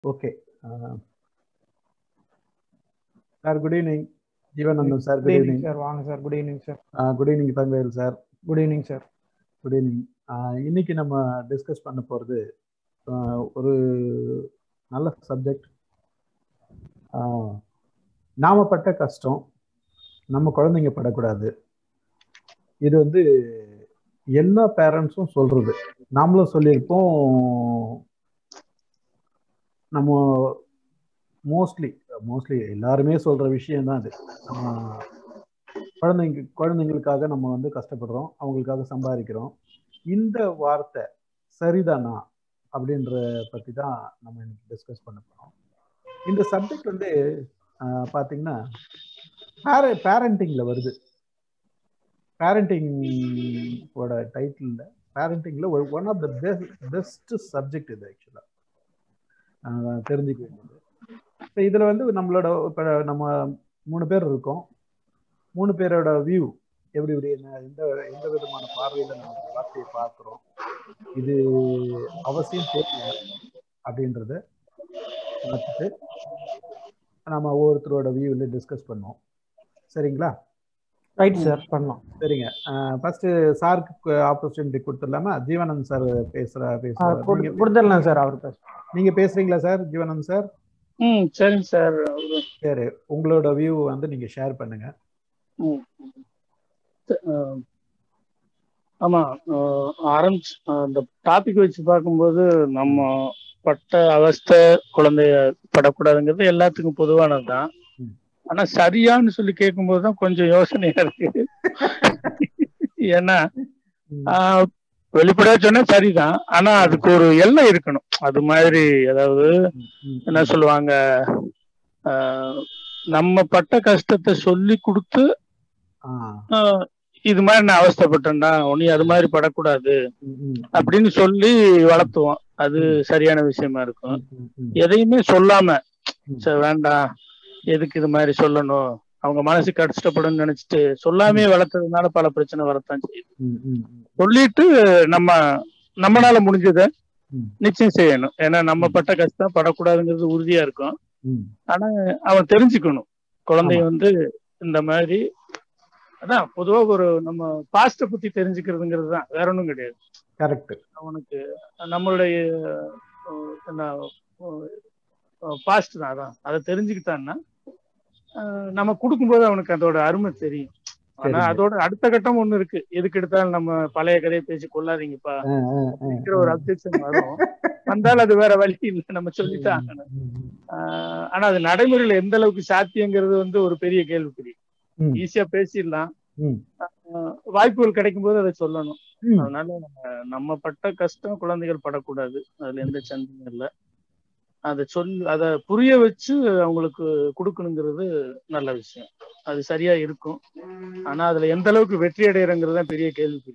Okay sir good evening Jeevanandan sir good evening sir வாங்க sir good evening sir good evening Thangavel sir good evening sir good evening இன்னைக்கு நம்ம discuss பண்ண போகிறது ஒரு நல்ல சப்ஜெக்ட் நாம பட்ட கஷ்டம் நம்ம குழந்தைங்க படக்கூடாது இது வந்து எல்லா பேரண்ட்ஸும் சொல்றது நாமளும் சொல்லியிருப்போம் நம்ம மோஸ்ட்லி மோஸ்ட்லி எல்லாருமே சொல்ற விஷயம் தான் அது குழந்தைங்க குழந்தைங்களுக்காக நம்ம வந்து கஷ்டப்படுறோம் அவங்களுக்காக சம்பாதிக்கிறோம் இந்த வார்த்தை சரிதானா அப்படின்ற பற்றி தான் நம்ம இன்னைக்கு டிஸ்கஸ் பண்ண போகிறோம் இந்த சப்ஜெக்ட் வந்து பார்த்தீங்கன்னா பேர பேரண்டிங்கில் வருது பேரண்டிங்கோட டைட்டிலில் பேரண்டிங்கில் ஒரு one of the best best subject இது ஆக்சுவலாக தெரிஞ்சுக்க வேண்டியது இப்போ இதில் வந்து நம்மளோட இப்போ நம்ம மூணு பேர் இருக்கோம் மூணு பேரோட வியூ எப்படி இப்படி என்ன எந்த எந்த விதமான பார்வையில் நம்ம வார்த்தையை பார்க்குறோம் இது அவசியம் தேவை அப்படின்றத பார்த்துட்டு நம்ம ஒவ்வொருத்தரோட வியூவில் டிஸ்கஸ் பண்ணுவோம் சரிங்களா ரைட் சார் பண்ணலாம் சரிங்க ஃபர்ஸ்ட் சாருக்கு ஆப்பர்ச்சுனிட்டி கொடுத்துடலாமா ஜீவனந்த் சார் பேசுற பேசுறாரு கொடுத்துடலாம் சார் அவர் பேச நீங்க பேசுறீங்களா சார் ஜீவனந்த் சார் ம் சரிங்க சார் சரி உங்களோட வியூ வந்து நீங்க ஷேர் பண்ணுங்க ஆமா ஆரம்பிச்சு அந்த டாபிக் வச்சு பார்க்கும்போது நம்ம பட்ட அவஸ்தை குழந்தைய படக்கூடாதுங்கிறது எல்லாத்துக்கும் பொதுவானது தான் ஆனா சரியான்னு சொல்லி கேட்கும்போது தான் கொஞ்சம் யோசனையா இருக்கு ஏன்னா வெளிப்படையா சொன்னா சரிதான் ஆனா அதுக்கு ஒரு எல்லை இருக்கணும் அது மாதிரி அதாவது என்ன சொல்லுவாங்க நம்ம பட்ட கஷ்டத்தை சொல்லி கொடுத்து இது மாதிரி நான் அவஸ்தப்பட்டேன்டா உனி அது மாதிரி படக்கூடாது அப்படின்னு சொல்லி வளர்த்துவோம் அது சரியான விஷயமா இருக்கும் எதையுமே சொல்லாம வேண்டாம் எதுக்கு இது மாதிரி சொல்லணும் அவங்க மனசு கஷ்டப்படும் நினைச்சிட்டு சொல்லாமே வளர்த்ததுனால பல பிரச்சனை வரத்தான் செய்யுது சொல்லிட்டு நம்ம நம்மளால முடிஞ்சத நிச்சயம் செய்யணும் ஏன்னா நம்ம பட்ட கஷ்டம் படக்கூடாதுங்கிறது உறுதியா இருக்கும் ஆனா அவன் தெரிஞ்சுக்கணும் குழந்தைய வந்து இந்த மாதிரி அதான் பொதுவா ஒரு நம்ம பாஸ்ட பத்தி தெரிஞ்சுக்கிறதுங்கிறது தான் வேற ஒன்றும் கிடையாது கரெக்ட் அவனுக்கு நம்மளுடைய என்ன பாஸ்ட் தான் அதான் அதை தெரிஞ்சுக்கிட்டான்னா நம்ம கொடுக்கும்போது அவனுக்கு அதோட அருமை தெரியும் ஆனா அதோட அடுத்த கட்டம் ஒண்ணு இருக்கு எதுக்கு எடுத்தாலும் நம்ம பழைய கதையை பேசி கொள்ளாதீங்கப்பா அப்படிங்கிற ஒரு அப்ஜெக்ஷன் வரும் வந்தாலும் அது வேற வழி இல்லை நம்ம சொல்லித்தான் ஆனா அது நடைமுறையில எந்த அளவுக்கு சாத்தியங்கிறது வந்து ஒரு பெரிய கேள்விக்குறி ஈஸியா பேசிடலாம் வாய்ப்புகள் கிடைக்கும் போது அதை சொல்லணும் அதனால நம்ம பட்ட கஷ்டம் குழந்தைகள் படக்கூடாது அதுல எந்த சந்தேகம் இல்லை அதை சொல் அதை புரிய வச்சு அவங்களுக்கு கொடுக்கணுங்கிறது நல்ல விஷயம் அது சரியா இருக்கும் ஆனா அதுல எந்த அளவுக்கு வெற்றி அடைகிறங்கிறது தான் பெரிய கேள்விக்குறி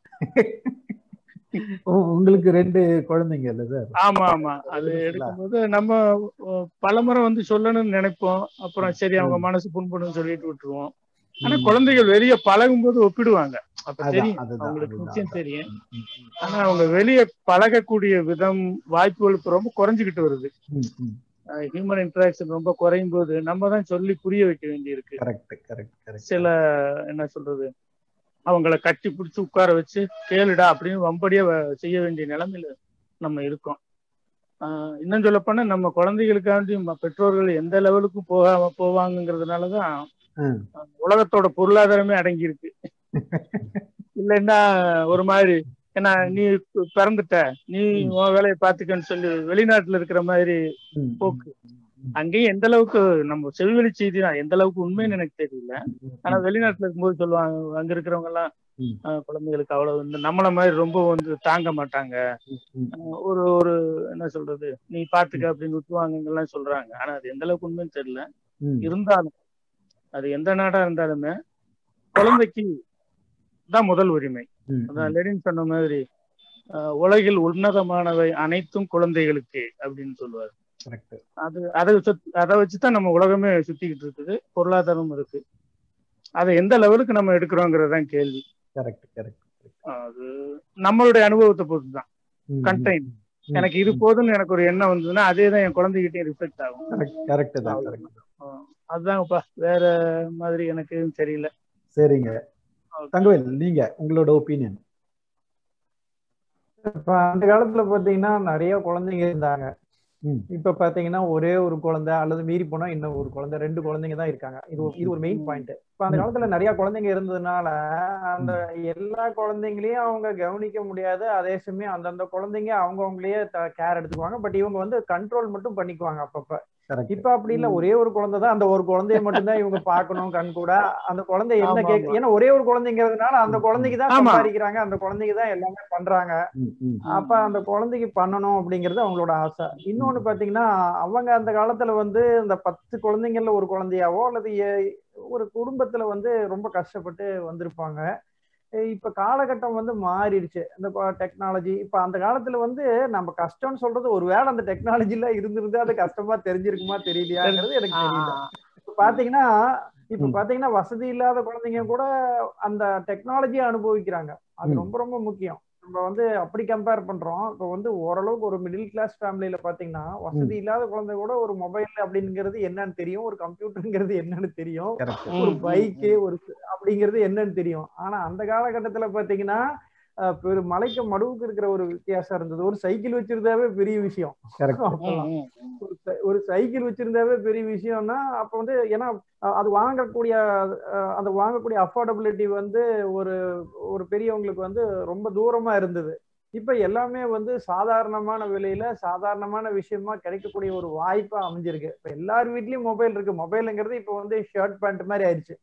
உங்களுக்கு ரெண்டு குழந்தைங்க இல்ல சார் ஆமா ஆமா அது எடுக்கும்போது நம்ம பலமுறை வந்து சொல்லணும்னு நினைப்போம் அப்புறம் சரி அவங்க மனசு புண்படும் சொல்லிட்டு விட்டுருவோம் ஆனா குழந்தைகள் வெளியே பழகும் போது ஒப்பிடுவாங்க அப்ப தெரியும் அவங்களுக்கு நிச்சயம் தெரியும் ஆனா அவங்க வெளியே பழகக்கூடிய விதம் வாய்ப்புகளுக்கு ரொம்ப குறைஞ்சுக்கிட்டு வருது ஹியூமன் இன்டராக்ஷன் ரொம்ப குறையும் போது நம்ம தான் சொல்லி புரிய வைக்க வேண்டியிருக்கு சில என்ன சொல்றது அவங்கள கட்டி பிடிச்சி உட்கார வச்சு கேளுடா அப்படின்னு வம்படியா செய்ய வேண்டிய நிலைமையில நம்ம இருக்கோம் இன்னும் சொல்ல போனா நம்ம குழந்தைகளுக்காண்டி பெற்றோர்கள் எந்த லெவலுக்கு போகாம போவாங்கிறதுனாலதான் உலகத்தோட பொருளாதாரமே அடங்கி இருக்கு இல்லைன்னா ஒரு மாதிரி ஏன்னா நீ பிறந்துட்ட நீ உன் வேலையை பாத்துக்கன்னு சொல்லி வெளிநாட்டுல இருக்கிற மாதிரி போக்கு அங்கேயும் எந்த அளவுக்கு நம்ம செவிவெளி செய்தி தான் எந்த அளவுக்கு உண்மைன்னு எனக்கு தெரியல ஆனா வெளிநாட்டுல இருக்கும்போது சொல்லுவாங்க அங்க இருக்கிறவங்க எல்லாம் குழந்தைகளுக்கு அவ்வளவு வந்து நம்மள மாதிரி ரொம்ப வந்து தாங்க மாட்டாங்க ஒரு ஒரு என்ன சொல்றது நீ பாத்துக்க அப்படின்னு விட்டுவாங்கலாம் சொல்றாங்க ஆனா அது எந்த அளவுக்கு உண்மைன்னு தெரியல இருந்தாலும் அது எந்த நாடா இருந்தாலுமே குழந்தைக்கு தான் முதல் உரிமை அதான் லெனின் சொன்ன மாதிரி உலகில் உன்னதமானவை அனைத்தும் குழந்தைகளுக்கு அப்படின்னு சொல்லுவாரு அது அதை அதை வச்சுதான் நம்ம உலகமே சுத்திக்கிட்டு இருக்குது பொருளாதாரம் இருக்கு அதை எந்த லெவலுக்கு நம்ம எடுக்கிறோங்கிறதான் கேள்வி கரெக்ட் கரெக்ட் அது நம்மளுடைய அனுபவத்தை பொறுத்து தான் கண்டெயின் எனக்கு இது போதும்னு எனக்கு ஒரு எண்ணம் வந்ததுன்னா அதே தான் என் குழந்தைகிட்டயும் ரிஃப்ளெக்ட் ஆகும் கரெக்ட் தான் கரெக்ட் அதுதாங்கப்பா வேற மாதிரி எனக்கு எதுவும் தெரியல சரிங்க தங்கவேல் நீங்க உங்களோட ஒப்பீனியன் இப்ப அந்த காலத்துல பாத்தீங்கன்னா நிறைய குழந்தைங்க இருந்தாங்க ம். இப்ப பாத்தீங்கன்னா ஒரே ஒரு குழந்தை அல்லது மீறி போனா இன்னும் ஒரு குழந்தை ரெண்டு குழந்தைங்க தான் இருக்காங்க இது ஒரு- இது ஒரு மெயின் பாயிண்ட் இப்ப அந்த ம். காலத்துல நிறைய குழந்தைங்க இருந்ததுனால அந்த எல்லா குழந்தைங்களையும் அவங்க கவனிக்க முடியாது அதே சமயம் அந்தந்த குழந்தைங்க அவங்கவுங்களையே கேர் எடுத்துக்குவாங்க பட் இவங்க வந்து கண்ட்ரோல் மட்டும் பண்ணிக்குவாங்க அப்பப்ப கரெக்ட் இப்ப அப்படி இல்ல ம். ஒரே ஒரு குழந்தை தான் அந்த ஒரு குழந்தைய மட்டும்தான் இவங்க பார்க்கணும் கண் கூட அந்த குழந்தை என்ன ஆமா, கேக்கு ஆமா. ஏன்னா ஒரே ஒரு குழந்தைங்கிறதுனால அந்த ம். குழந்தைக்கு தான் ஆமா. சம்பாதிக்கிறாங்க அந்த குழந்தைக்கு தான் எல்லாமே பண்றாங்க ம், ம். அப்ப அந்த குழந்தைக்கு பண்ணணும் அப்படிங்கிறது அவங்களோட ஆசை இன்னொன்னு பாத்தீங்கன்னா அவங்க அந்த காலத்துல வந்து இந்த பத்து குழந்தைங்கள்ல ஒரு குழந்தையாவோ அல்லது ஏ- ஒரு குடும்பத்துல வந்து ரொம்ப கஷ்டப்பட்டு வந்திருப்பாங்க எ- இப்ப காலகட்டம் வந்து மாறிடுச்சு இந்த டெக்னாலஜி இப்ப அந்த காலத்துல வந்து நம்ம கஷ்டம்னு சொல்றது ஒருவேளை அந்த டெக்னாலஜில இருந்திருந்தா அது கஷ்டமா தெரிஞ்சிருக்குமா தெரியலையாங்கிறது எனக்கு தெரியல இப்ப பாத்தீங்கன்னா இப்ப ம். பாத்தீங்கன்னா வசதி இல்லாத குழந்தைங்க கூட அந்த டெக்னாலஜியை அனுபவிக்கிறாங்க அது ம். ரொம்ப ரொம்ப முக்கியம் நம்ம வந்து அப்படி கம்பேர் பண்றோம் இப்போ வந்து ஓரளவுக்கு ஒரு மிடில் கிளாஸ் ஃபேமிலியில பாத்தீங்கன்னா வசதி இல்லாத குழந்தை கூட ஒரு மொபைல் அப்படிங்கிறது என்னன்னு தெரியும் ஒரு கம்ப்யூட்டருங்கிறது என்னன்னு தெரியும் கரெக்ட் ஒரு ம், ம், பைக்கு ஒரு அப்படிங்கிறது என்னன்னு தெரியும் ஆனா அந்த காலகட்டத்துல பாத்தீங்கன்னா அஹ், பெரு மலைக்கு மடுவுக்கு இருக்கிற ஒரு வித்தியாசம் இருந்தது ஒரு சைக்கிள் வச்சிருந்தாவே பெரிய விஷயம் கரெக்ட் அப்பெல்லாம். ம், ம். ஒரு சை- ஒரு சைக்கிள் வச்சிருந்தாவே பெரிய விஷயம்னா அப்ப வந்து ஏன்னா அஹ், அது வாங்கக்கூடிய அஹ், அது வாங்கக்கூடிய அஃபோர்டபிலிட்டி வந்து ஒரு ஒரு பெரியவங்களுக்கு வந்து ரொம்ப தூரமா இருந்தது இப்ப எல்லாமே வந்து சாதாரணமான விலையில சாதாரணமான விஷயமா கிடைக்கக்கூடிய ஒரு வாய்ப்பா அமைஞ்சிருக்கு இப்ப எல்லார் வீட்லயும் மொபைல் இருக்கு மொபைலுங்கிறது இப்ப வந்து ஷர்ட் பேண்ட் மாதிரி ஆயிடுச்சு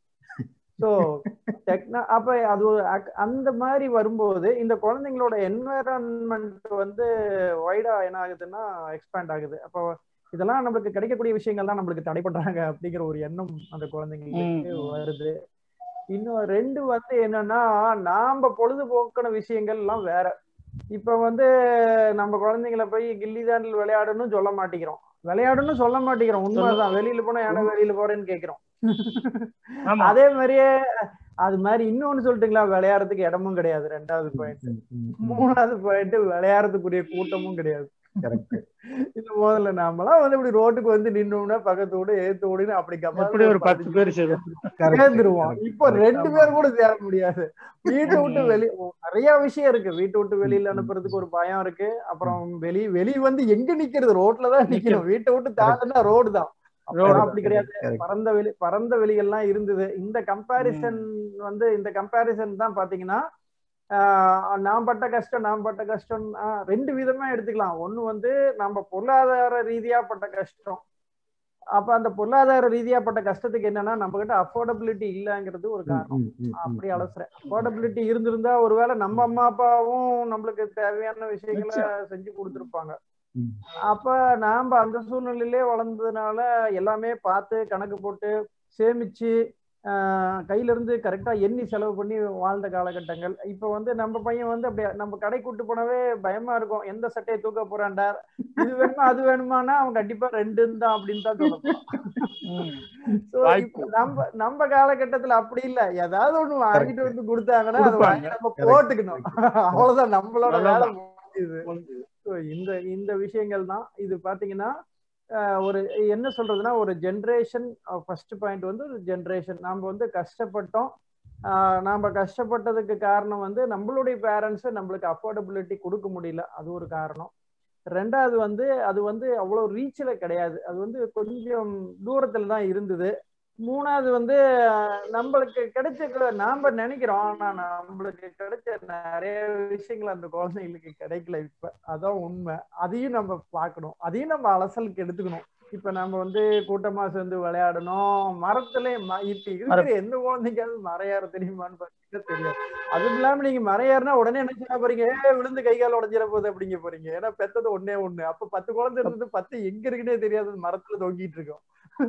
ஸோ டெக்னா அப்ப அது ஒரு ac- அந்த மாதிரி வரும்போது இந்த குழந்தைங்களோட என்வைரன்மெண்ட் வந்து வைடா என்ன ஆகுதுன்னா எக்ஸ்பேண்ட் ஆகுது அப்போ இதெல்லாம் நம்மளுக்கு கிடைக்கக்கூடிய விஷயங்கள் தான் நம்மளுக்கு தடை பண்றாங்க அப்படிங்கிற ஒரு எண்ணம் அந்த குழந்தைங்களுக்கு ம், ம். வருது இன்னும் ரெண்டு வந்து என்னன்னா நாம பொழுதுபோக்கின விஷயங்கள் எல்லாம் வேற இப்ப வந்து நம்ம குழந்தைங்கள போய் கில்லி தாண்டில் விளையாடணும்னு சொல்ல மாட்டேங்கிறோம் விளையாடணும்னு சொல்ல மாட்டேங்கிறோம் உண்மைதான் வெளியில போனா ஏன்னா வெளியில போறேன்னு கேக்குறோம் ஆமா. அதே மாதிரியே அது மாதிரி இன்னொன்னு சொல்லட்டுங்களா விளையாடுறதுக்கு இடமும் கிடையாது ரெண்டாவது பாயிண்ட் ம், ம், ம். மூணாவது பாயிண்ட் விளையாடுறதுக்குரிய கூட்டமும் கிடையாது கரெக்ட் இது முதல்ல நாமெல்லாம் வந்து இப்படி ரோட்டுக்கு வந்து நின்னோம்னா பக்கத்து வீடு ஏத்து ஓடுன்னு அப்படி எப்படி ஒரு பத்து பேர் சேரும் கரெக்ட் சேர்ந்துருவோம் இப்போ correct. ரெண்டு பேர் கூட சேர முடியாது வீட்டை விட்டு வெளி நிறைய விஷயம் இருக்கு வீட்டை விட்டு வெளியில அனுப்புறதுக்கு ஒரு பயம் இருக்கு அப்புறம் வெளி வெளி வந்து எங்க நிக்கிறது ரோட்ல தான் நிக்கணும் வீட்டை விட்டு தாண்டினா ரோடு தான் அப்பெல்லாம் அப்படி கிடையாது Correct. பறந்த வெளி பறந்த வெளிகள்லாம் இருந்தது இந்த கம்பாரிசன் வந்து இந்த கம்பாரிசன் தான் பாத்தீங்கன்னா ஆஹ் நான் பட்ட கஷ்டம் நான் பட்ட கஷ்டம் ஆஹ் ரெண்டு விதமா எடுத்துக்கலாம் ஒண்ணு வந்து நம்ம பொருளாதார ரீதியா பட்ட கஷ்டம் அப்ப அந்த பொருளாதார ரீதியா பட்ட கஷ்டத்துக்கு என்னன்னா நம்ம கிட்ட அஃபோர்டபிலிட்டி இல்லைங்கிறது ஒரு காரணம் ம், ம், ம், அப்படி அலசுறேன் அஃபோர்டபிலிட்டி இருந்திருந்தா ஒருவேளை நம்ம அம்மா அப்பாவும் நம்மளுக்கு தேவையான விஷயங்களை செஞ்சு கொடுத்துருப்பாங்க ம். அப்ப நாம அந்த சூழ்நிலையிலே வளர்ந்ததுனால எல்லாமே பார்த்து கணக்கு போட்டு சேமிச்சு ஆஹ் கையில இருந்து கரெக்டா எண்ணி செலவு பண்ணி வாழ்ந்த காலகட்டங்கள் இப்ப வந்து நம்ம பையன் வந்து அப்படியே நம்ம கடை கூட்டு போனவே பயமா இருக்கும் எந்த சட்டையை தூக்க போறான்டா இது வேணுமா அது வேணுமானா அவன் கண்டிப்பா ரெண்டுன்னு தான் அப்படின்னு தான் சொல்லப்போம் ம். So, வாய்ப்பு. இப்ப நம்ம நம்ம காலகட்டத்துல அப்படி இல்ல ஏதாவது ஒண்ணு வாங்கிட்டு வந்து கொடுத்தாங்கன்னா அதை கொடுப்பாங்க. வாங்கி நம்ம Correct. போட்டுக்கணும் அவ்வளவுதான் நம்மளோட வேலை அவ்வளவுதான். முடியுது So, இந்த இந்த விஷயங்கள் தான் இது பாத்தீங்கன்னா ஆஹ், ஒரு என்ன சொல்றதுன்னா ஒரு ஜென்ரேஷன் ஃபர்ஸ்ட் பாயிண்ட் வந்து ஒரு ஜென்ரேஷன் நாம வந்து கஷ்டப்பட்டோம் ஆஹ், நாம கஷ்டப்பட்டதுக்கு காரணம் வந்து நம்மளுடைய பேரண்ட்ஸ் நம்மளுக்கு அஃபோர்டபிலிட்டி கொடுக்க முடியல அது ஒரு காரணம் ரெண்டாவது வந்து அது வந்து அவ்வளோ ரீச்சில் கிடையாது அது வந்து கொஞ்சம் தூரத்தில் தான் இருந்தது மூணாவது வந்து அஹ், நம்மளுக்கு கிடைச்ச நாம நினைக்கிறோம் ஆனா நம்மளுக்கு கிடைச்ச நிறைய விஷயங்கள் அந்த குழந்தைங்களுக்கு கிடைக்கல இப்ப அதான் உண்மை அதையும் நம்ம பார்க்கணும் அதையும் நம்ம அலசலுக்கு எடுத்துக்கணும் இப்ப நம்ம வந்து கூட்டமா சேர்ந்து விளையாடணும் மரத்துல ம- இப்ப இருக்கிற எந்த குழந்தைக்காவது மரம் ஏற தெரியுமான்னு பார்த்தீங்கன்னா தெரியாது அதுவும் இல்லாம நீங்க மரம் ஏறினா உடனே என்ன செய்ய போறீங்க "ஏய், விழுந்து கை கால் உடஞ்சிட போகுது அப்படிங்க போறீங்க ஏன்னா பெத்தது ஒண்ணே ஒண்ணு அப்ப பத்து குழந்தை இருந்தது பத்து எங்க இருக்குன்னே தெரியாது மரத்துல தொங்கிட்டு இருக்கோம்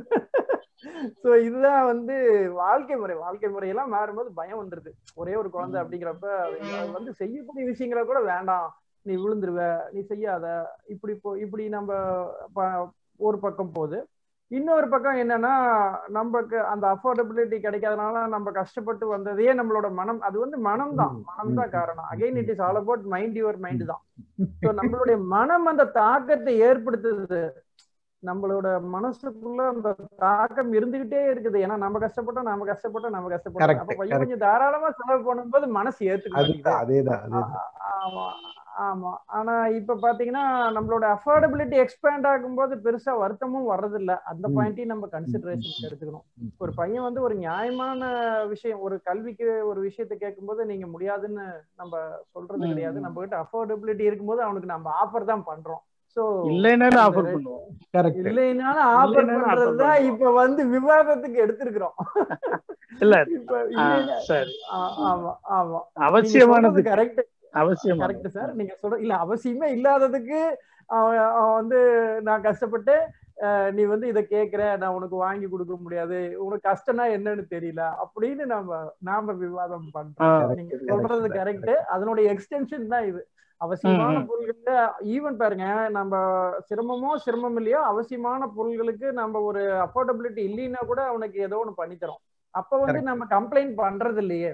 சோ இதுதான் வந்து வாழ்க்கை முறை வாழ்க்கை முறையெல்லாம் மாறும்போது பயம் வந்துருது ஒரே ஒரு குழந்தை அப்படிங்கிறப்ப அது அது வந்து செய்யக்கூடிய விஷயங்களை கூட வேண்டாம் நீ விழுந்துருவ நீ செய்யாத இப்படி போ இப்படி நம்ம ப- ஒரு பக்கம் போகுது இன்னொரு பக்கம் என்னன்னா நமக்கு அந்த அஃபோர்டபிலிட்டி கிடைக்காதனால நம்ம கஷ்டப்பட்டு வந்ததே நம்மளோட மனம் அது வந்து மனம் தான் மனம் தான் காரணம் again it is all about mind your mind தான் ஸோ நம்மளுடைய மனம் அந்த தாக்கத்தை ஏற்படுத்துது நம்மளோட மனசுக்குள்ள அந்த தாக்கம் இருந்துகிட்டே இருக்குது ஏன்னா நம்ம கஷ்டப்பட்டோம் நம்ம கஷ்டப்பட்டோம் நம்ம கஷ்டப்பட்டோம் அப்ப கொஞ்சம் கொஞ்சம் தாராளமா செலவு பண்ணும்போது மனசு ஏத்துக்க அதேதான் ஆமா ஆமா ஆனா இப்ப பாத்தீங்கன்னா நம்மளோட அஃபோர்டபிலிட்டி எக்ஸ்பேண்ட் ஆகும்போது பெருசா வருத்தமும் வர்றதில்ல அந்த பாயிண்டையும் நம்ம கன்சிடரேஷன் எடுத்துக்கணும் ஒரு பையன் வந்து ஒரு நியாயமான விஷயம் ஒரு கல்விக்கு ஒரு விஷயத்த கேட்கும்போது நீங்க முடியாதுன்னு நம்ம சொல்றது கிடையாது நம்ம கிட்ட அஃபோர்டபிலிட்டி இருக்கும்போது அவனுக்கு நம்ம ஆஃபர் தான் பண்றோம் சோ இல்லைனாலும் ஆஃபர் பண்ணுவோம் இல்லைனாலும் ஆஃபர் பண்றதுதான் இப்ப வந்து விவாதத்துக்கு எடுத்திருக்கிறோம் இல்ல இப்ப சரி ஆமா ஆமா அவசியமானது கரெக்ட் அவசியம் கரெக்ட் சார் நீங்க சொல்ற இல்ல அவசியமே இல்லாததுக்கு அவன் வந்து நான் கஷ்டப்பட்டு நீ வந்து இதை கேக்குற நான் உனக்கு வாங்கி கொடுக்க முடியாது உனக்கு கஷ்டம்னா என்னன்னு தெரியல அப்படின்னு நாம நாம விவாதம் பண்றோம் நீங்க சொல்றது கரெக்ட் அதனுடைய எக்ஸ்டென்ஷன் தான் இது அவசியமான பொருள்கள்ல ஈவன் பாருங்க நம்ம சிரமமோ சிரமம் இல்லையோ அவசியமான பொருள்களுக்கு நம்ம ஒரு அஃபோர்டபிலிட்டி இல்லைன்னா கூட அவனுக்கு ஏதோ ஒண்ணு பண்ணித்தரோம் அப்ப வந்து நம்ம கம்ப்ளைண்ட் பண்றது இல்லையே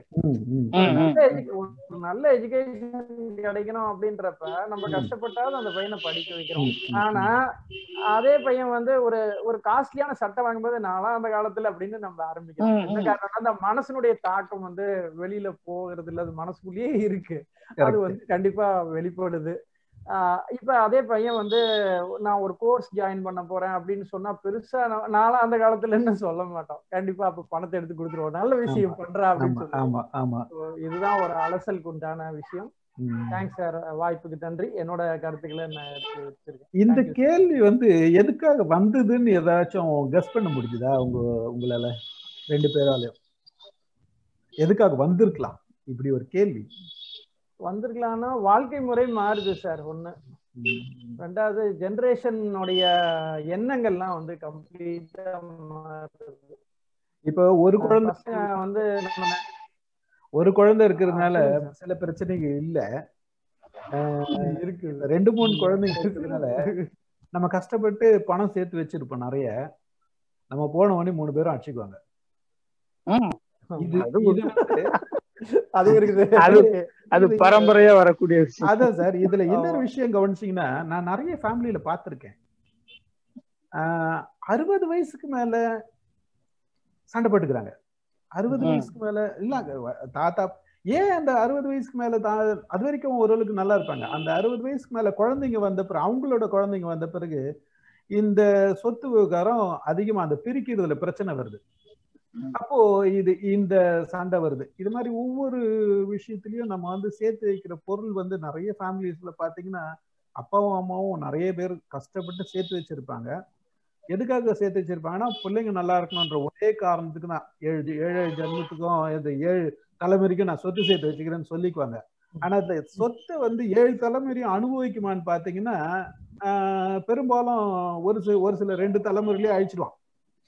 நல்ல எஜுகேஷன் கிடைக்கணும் அப்படின்றப்ப நம்ம கஷ்டப்பட்டாலும் அந்த பையனை படிக்க வைக்கிறோம் ஆனா அதே பையன் வந்து ஒரு ஒரு காஸ்ட்லியான சட்டை வாங்கும்போது நாலாம் அந்த காலத்துல அப்படின்னு நம்ம ஆரம்பிக்கிறோம் என்ன காரணம்னா அந்த மனசனுடைய தாக்கம் வந்து வெளியில போகிறது இல்ல அது மனசுக்குள்ளேயே இருக்கு அது வந்து கண்டிப்பா வெளிப்படுது இப்ப அதே பையன் வந்து நான் ஒரு கோர்ஸ் ஜாயின் பண்ண போறேன் அப்படின்னு சொன்னா பெருசா நானும் அந்த காலத்துல என்ன சொல்ல மாட்டோம் கண்டிப்பா அப்ப பணத்தை எடுத்து கொடுத்துருவோம் நல்ல விஷயம் பண்றா அப்படின்னு சொல்லுவோம் இதுதான் ஒரு அலசலுக்கு உண்டான விஷயம் தேங்க்ஸ் சார் வாய்ப்புக்கு நன்றி என்னோட கருத்துக்களை நான் எடுத்து வச்சிருக்கேன் இந்த கேள்வி வந்து எதுக்காக வந்ததுன்னு ஏதாச்சும் கெஸ் பண்ண முடிஞ்சுதா உங்க உங்களால ரெண்டு பேராலையும் எதுக்காக வந்திருக்கலாம் இப்படி ஒரு கேள்வி வந்திருக்கலாம்னா வாழ்க்கை முறை மாறுது சார் ஒண்ணு ரெண்டாவது ஜெனரேஷனுடைய எண்ணங்கள்லாம் வந்து கம்ப்ளீட்டா மாறுது இப்போ ஒரு குழந்தை வந்து நம்ம ஒரு குழந்தை இருக்கிறதுனால சில பிரச்சனைகள் இல்ல இருக்கு ரெண்டு மூணு குழந்தைங்க இருக்கிறதுனால நம்ம கஷ்டப்பட்டு பணம் சேர்த்து வச்சிருப்போம் நிறைய நம்ம போன உடனே மூணு பேரும் அடிச்சுக்குவாங்க இது அது இருக்குது அது அது பரம்பரையா வரக்கூடிய விஷயம் அதான் சார் இதுல இன்னொரு விஷயம் கவனிச்சீங்கன்னா நான் நிறைய ஃபேமிலியில பார்த்திருக்கேன் அறுபது வயசுக்கு மேல சண்டை போட்டுக்கிறாங்க அறுபது வயசுக்கு மேல இல்ல தாத்தா ஏன் அந்த அறுபது வயசுக்கு மேல அது வரைக்கும் ஓரளவுக்கு நல்லா இருப்பாங்க அந்த அறுபது வயசுக்கு மேல குழந்தைங்க வந்த பிறகு அவங்களோட குழந்தைங்க வந்த பிறகு இந்த சொத்து விவகாரம் அதிகமா அந்த பிரிக்கிறதுல பிரச்சனை வருது அப்போ இது இந்த சண்டை வருது இது மாதிரி ஒவ்வொரு விஷயத்திலயும் நம்ம வந்து சேர்த்து வைக்கிற பொருள் வந்து நிறைய ஃபேமிலிஸ்ல பாத்தீங்கன்னா அப்பாவும் அம்மாவும் நிறைய பேர் கஷ்டப்பட்டு சேர்த்து வச்சிருப்பாங்க எதுக்காக சேர்த்து வச்சிருப்பாங்கன்னா பிள்ளைங்க நல்லா இருக்கணும்ன்ற ஒரே காரணத்துக்கு தான் ஏழு ஏழு ஜன்மத்துக்கும் இந்த ஏழு தலைமுறைக்கும் நான் சொத்து சேர்த்து வச்சுக்கிறேன்னு சொல்லிக்குவாங்க ஆனா இந்த சொத்தை வந்து ஏழு தலைமுறையும் அனுபவிக்குமான்னு பாத்தீங்கன்னா பெரும்பாலும் ஒரு சில ஒரு சில ரெண்டு தலைமுறையிலேயே அழிச்சிடுவான்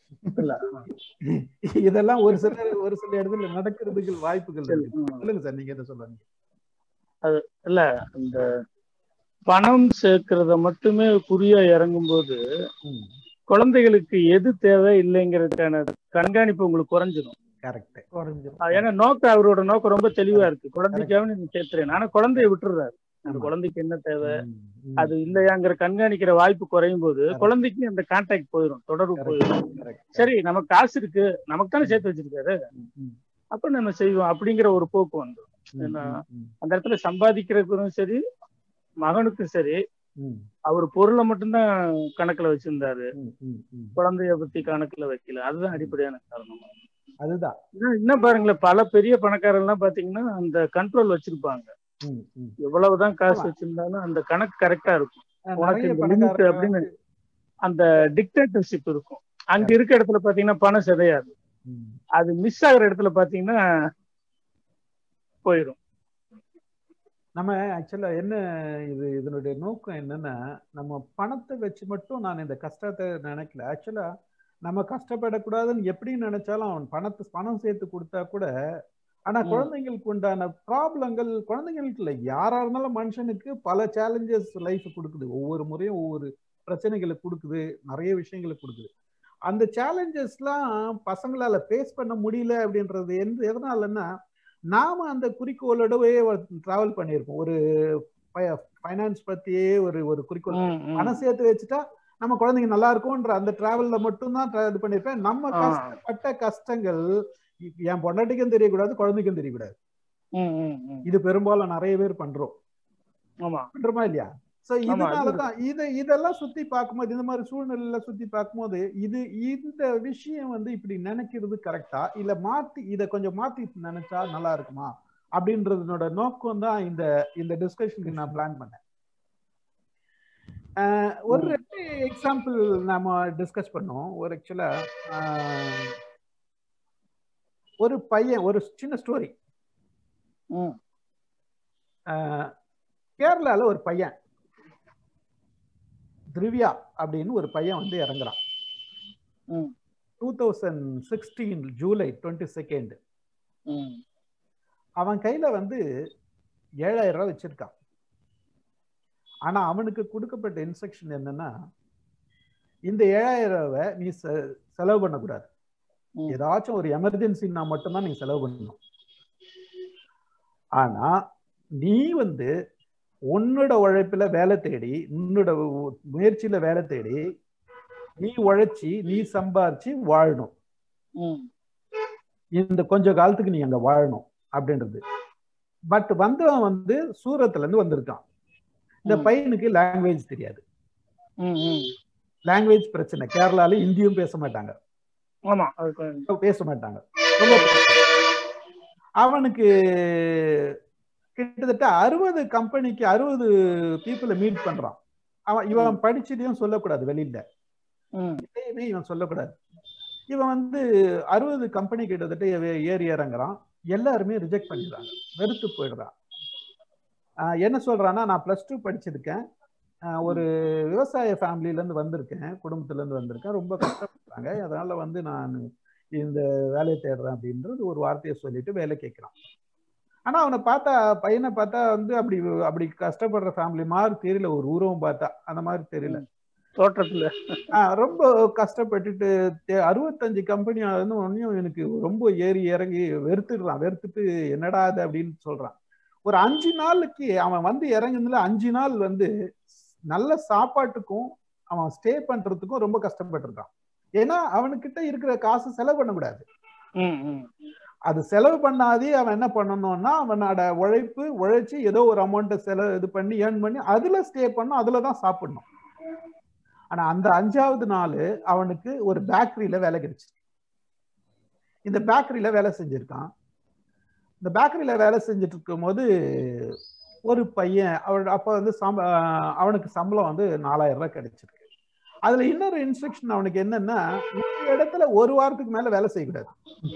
இதெல்லாம் ஒரு சில ஒரு சில இடத்துல நடக்கிறதுக்கு வாய்ப்புகள் சொல்லுங்க சார் நீங்க எதை சொல்லுங்க அது இல்ல அந்த பணம் சேர்க்கிறத மட்டுமே குறியா இறங்கும் போது குழந்தைகளுக்கு எது தேவை இல்லைங்கிறதுக்கான கண்காணிப்பு உங்களுக்கு குறைஞ்சிடும் கரெக்ட் குறைஞ்சிடும் ஏன்னா நோக்கம் அவரோட நோக்கம் ரொம்ப தெளிவா இருக்கு குழந்தைக்காக நீங்க சேர்த்துறேன் ஆனா குழந்தைய விட்டுறாரு அந்த குழந்தைக்கு என்ன தேவை அது இல்லையாங்கிற கண்காணிக்கிற வாய்ப்பு குறையும் போது குழந்தைக்கு அந்த கான்டாக்ட் போயிடும் தொடர்பு போயிடும் சரி நமக்கு காசு இருக்கு நமக்கு தானே சேர்த்து வச்சிருக்காரு அப்ப நம்ம செய்வோம் அப்படிங்கிற ஒரு போக்கு வந்துடும் ஏன்னா அந்த இடத்துல சம்பாதிக்கிறதுக்கும் சரி மகனுக்கும் சரி அவர் பொருளை மட்டும்தான் கணக்குல வச்சிருந்தாரு குழந்தைய பத்தி கணக்குல வைக்கல அதுதான் அடிப்படையான காரணம் அதுதான் இன்னும் பாருங்களேன் பல பெரிய பணக்காரர்லாம் பாத்தீங்கன்னா அந்த கண்ட்ரோல் வச்சிருப்பாங்க எவ்வளவுதான் காசு வச்சிருந்தாலும் அந்த கணக்கு கரெக்டா இருக்கும் அப்படின்னு அந்த டிக்டேட்டர்ஷிப் இருக்கும் அங்க இருக்க இடத்துல பாத்தீங்கன்னா பணம் சிதையாது அது மிஸ் ஆகுற இடத்துல பாத்தீங்கன்னா போயிடும் நம்ம ஆக்சுவலா என்ன இது இதனுடைய நோக்கம் என்னன்னா நம்ம பணத்தை வச்சு மட்டும் நான் இந்த கஷ்டத்தை நினைக்கல ஆக்சுவலா நம்ம கஷ்டப்படக்கூடாதுன்னு எப்படி நினைச்சாலும் அவன் பணத்தை பணம் சேர்த்து கொடுத்தா கூட ஆனா குழந்தைங்களுக்கு உண்டான ப்ராப்ளங்கள் குழந்தைங்களுக்கு இல்லை யாரா இருந்தாலும் மனுஷனுக்கு பல சேலஞ்சஸ் லைஃப் கொடுக்குது ஒவ்வொரு முறையும் ஒவ்வொரு பிரச்சனைகளை கொடுக்குது நிறைய விஷயங்களை கொடுக்குது அந்த சேலஞ்சஸ்லாம் பசங்களால ஃபேஸ் பண்ண முடியல அப்படின்றது எந்த எதனாலன்னா நாம அந்த குறிக்கோளோடவே டிராவல் பண்ணியிருக்கோம் ஒரு ஃபைனான்ஸ் பத்தியே ஒரு ஒரு குறிக்கோள் பணம் சேர்த்து வச்சுட்டா நம்ம குழந்தைங்க நல்லா இருக்கும்ன்ற அந்த டிராவல்ல மட்டும்தான் இது பண்ணிருப்பேன் நம்ம கஷ்டப்பட்ட கஷ்டங்கள் என் பொண்டாட்டிக்கும் தெரியக்கூடாது குழந்தைக்கும் தெரியக்கூடாது இது பெரும்பாலும் நிறைய பேர் பண்றோம் பண்றோமா இல்லையா சோ இதனாலதான் இது இதெல்லாம் சுத்தி பார்க்கும்போது இந்த மாதிரி சூழ்நிலையில சுத்தி பார்க்கும்போது இது இந்த விஷயம் வந்து இப்படி நினைக்கிறது கரெக்டா இல்ல மாத்தி இத கொஞ்சம் மாத்தி நினைச்சா நல்லா இருக்குமா அப்படின்றதனோட நோக்கம் தான் இந்த இந்த டிஸ்கஷனுக்கு நான் பிளான் பண்ணேன் ஒரு ரெண்டு எக்ஸாம்பிள் நாம டிஸ்கஸ் பண்ணோம் ஒரு ஆக்சுவலா ஒரு பையன் ஒரு சின்ன ஸ்டோரி கேரளால ஒரு பையன் திரிவியா அப்படின்னு ஒரு பையன் வந்து இறங்குறான் two thousand sixteen July twenty second அவன் கையில வந்து ஏழாயிரம் ரூபாய் வச்சிருக்கான் ஆனா அவனுக்கு கொடுக்கப்பட்ட இன்ஸ்ட்ரக்ஷன் என்னன்னா இந்த ஏழாயிரம் ரூபாவை நீ செலவு பண்ணக்கூடாது ஏதாச்சும் ஒரு எமர்ஜென்சின்னா மட்டும்தான் நீ செலவு பண்ணணும் ஆனா நீ வந்து உன்னோட உழைப்புல வேலை தேடி உன்னோட முயற்சியில வேலை தேடி நீ உழைச்சி நீ சம்பாரிச்சு வாழணும் இந்த கொஞ்ச காலத்துக்கு நீ அங்க வாழணும் அப்படின்றது பட் வந்தவன் வந்து சூரத்துல இருந்து வந்திருக்கான் இந்த பையனுக்கு லாங்குவேஜ் தெரியாது லாங்குவேஜ் பிரச்சனை கேரளால இந்தியும் பேச மாட்டாங்க ஆமா பேச மாட்டாங்க ரொம்ப அவனுக்கு கிட்டத்தட்ட அறுபது கம்பெனிக்கு அறுபது பீப்புளை மீட் பண்றான் அவன் இவன் படிச்சதையும் சொல்லக்கூடாது வெளியில இதையுமே இவன் சொல்லக்கூடாது இவன் வந்து அறுபது கம்பெனி கிட்டத்தட்ட ஏறி இறங்குறான் எல்லாருமே ரிஜெக்ட் பண்ணிடுறாங்க வெறுத்து போயிடுறான் என்ன சொல்றான்னா நான் பிளஸ் டூ படிச்சிருக்கேன் ஒரு விவசாய ஃபேமிலில இருந்து வந்திருக்கேன் குடும்பத்துல இருந்து வந்திருக்கேன் ரொம்ப கஷ்டப்படுறாங்க அதனால வந்து நான் இந்த வேலையை தேடுறேன் அப்படின்றது ஒரு வார்த்தையை சொல்லிட்டு வேலை கேட்கிறான் ஆனா அவனை பார்த்தா பையனை பார்த்தா வந்து அப்படி அப்படி கஷ்டப்படுற ஃபேமிலி மாதிரி தெரியல ஒரு உருவம் பார்த்தா அந்த மாதிரி தெரியல தோற்றத்துல ரொம்ப கஷ்டப்பட்டுட்டு அறுபத்தஞ்சு கம்பெனி ஒன்னும் எனக்கு ரொம்ப ஏறி இறங்கி வெறுத்துடுறான் வெறுத்துட்டு என்னடா அது அப்படின்னு சொல்றான் ஒரு அஞ்சு நாளுக்கு அவன் வந்து இறங்குனதுல அஞ்சு நாள் வந்து நல்ல சாப்பாட்டுக்கும் அவன் ஸ்டே பண்றதுக்கும் ரொம்ப கஷ்டப்பட்டிருக்கான் ஏன்னா அவனுக்கிட்ட இருக்கிற காசு செலவு பண்ணக்கூடாது அது செலவு பண்ணாதே அவன் என்ன பண்ணணும்னா அவனோட உழைப்பு உழைச்சி ஏதோ ஒரு அமௌண்ட்டை செலவு இது பண்ணி ஏர்ன் பண்ணி அதுல ஸ்டே பண்ணும் அதுல தான் சாப்பிடணும் ஆனா அந்த அஞ்சாவது நாள் அவனுக்கு ஒரு பேக்கரியில வேலை கிடைச்சு இந்த பேக்கரியில வேலை செஞ்சிருக்கான் இந்த பேக்கரியில வேலை செஞ்சுட்டு இருக்கும் போது ஒரு பையன் அவன் அப்ப வந்து அவனுக்கு சம்பளம் வந்து நாலாயிரம் ரூபாய் கிடைச்சிருக்கு அதுல இன்னொரு இன்ஸ்ட்ரக்ஷன் அவனுக்கு என்னன்னா இந்த இடத்துல ஒரு வாரத்துக்கு மேல வேலை செய்யக்கூடாது